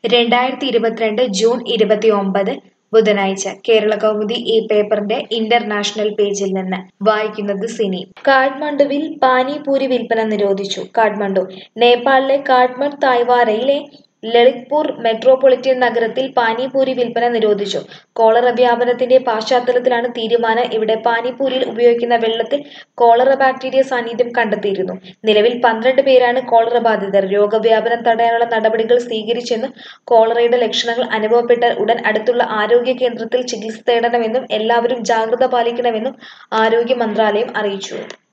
രണ്ടായിരത്തി ഇരുപത്തിരണ്ട് ജൂൺ ഇരുപത്തി ഒമ്പത് ബുധനാഴ്ച കേരള കൗമുദി ഈ പേപ്പറിന്റെ ഇന്റർനാഷണൽ പേജിൽ നിന്ന് വായിക്കുന്നത് സിനി കാഠ്മണ്ഡുവിൽ പാനിപൂരി വിൽപ്പന നിരോധിച്ചു കാഠ്മണ്ഡു നേപ്പാളിലെ കാഠ്മണ്ഡ് തായ്വാരയിലെ ലളിത്പൂർ മെട്രോപൊളിറ്റൻ നഗരത്തിൽ പാനിപൂരി വിൽപ്പന നിരോധിച്ചു കോളറ വ്യാപനത്തിന്റെ പശ്ചാത്തലത്തിലാണ് തീരുമാനം ഇവിടെ പാനിപൂരിയിൽ ഉപയോഗിക്കുന്ന വെള്ളത്തിൽ കോളറ ബാക്ടീരിയ സാന്നിധ്യം കണ്ടെത്തിയിരുന്നു നിലവിൽ പന്ത്രണ്ട് പേരാണ് കോളറ ബാധിതർ രോഗവ്യാപനം തടയാനുള്ള നടപടികൾ സ്വീകരിച്ചെന്നും കോളറയുടെ ലക്ഷണങ്ങൾ അനുഭവപ്പെട്ടാൽ ഉടൻ അടുത്തുള്ള ആരോഗ്യ കേന്ദ്രത്തിൽ ചികിത്സ തേടണമെന്നും എല്ലാവരും ജാഗ്രത പാലിക്കണമെന്നും ആരോഗ്യ മന്ത്രാലയം അറിയിച്ചു